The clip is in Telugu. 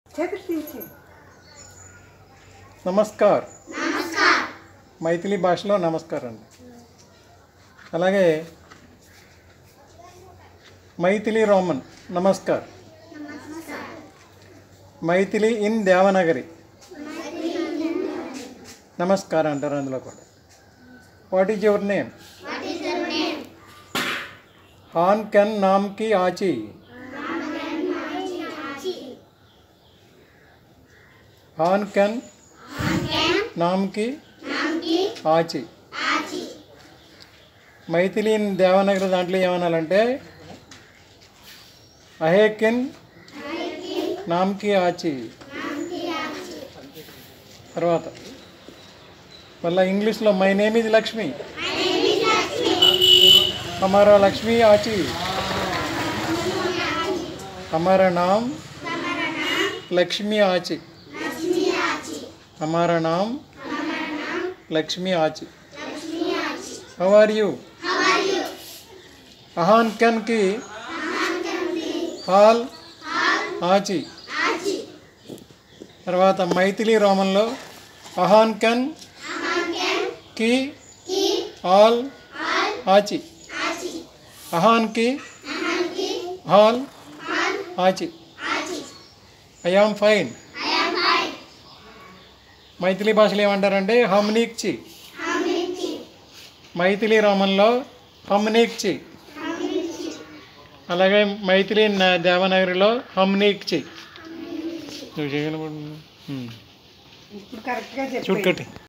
చేతులు తీసి నమస్కార్ మైథిలి భాషలో నమస్కారం అండి అలాగే మైథిలి రోమన్ నమస్కార్ మైథిలి ఇన్ దేవనగరి నమస్కారం అంటారు అందులో కూడా వాట్ ఈజ్ యువర్ నేమ్ హాన్ కెన్ నామ్ కి ఆచి హాన్ కెన్ నామ్ కి ఆచి మైథిలి ఇన్ దేవనగరి దాంట్లో ఏమనాలంటే అహేకిన్ నామ్కి ఆచి తర్వాత మళ్ళీ ఇంగ్లీష్లో మై నేమ్ ఇది లక్ష్మి हमारा लक्ष्मी आची हमारा नाम लक्ष्मी आची हमारा नाम लक्ष्मी आची हाउ आर यू अहान कन की హాల్ ఆచి తర్వాత మైథిలి రోమన్లో అహాన్ కన్ కి ఆల్ ఆచి అహాన్ కి హాల్ ఆచి ఐ ఆమ్ ఫైన్ మైథిలి భాషలో ఏమంటారంటే హమ్నీక్చి మైథిలి రోమన్లో హమ్నీక్చి అలాగే మైథిలి న- దేవనగరిలో హమ్నీక్చి నువ్వు చేయగలవు ఇప్పుడు కరెక్ట్గా చెప్పి చూడకట్టి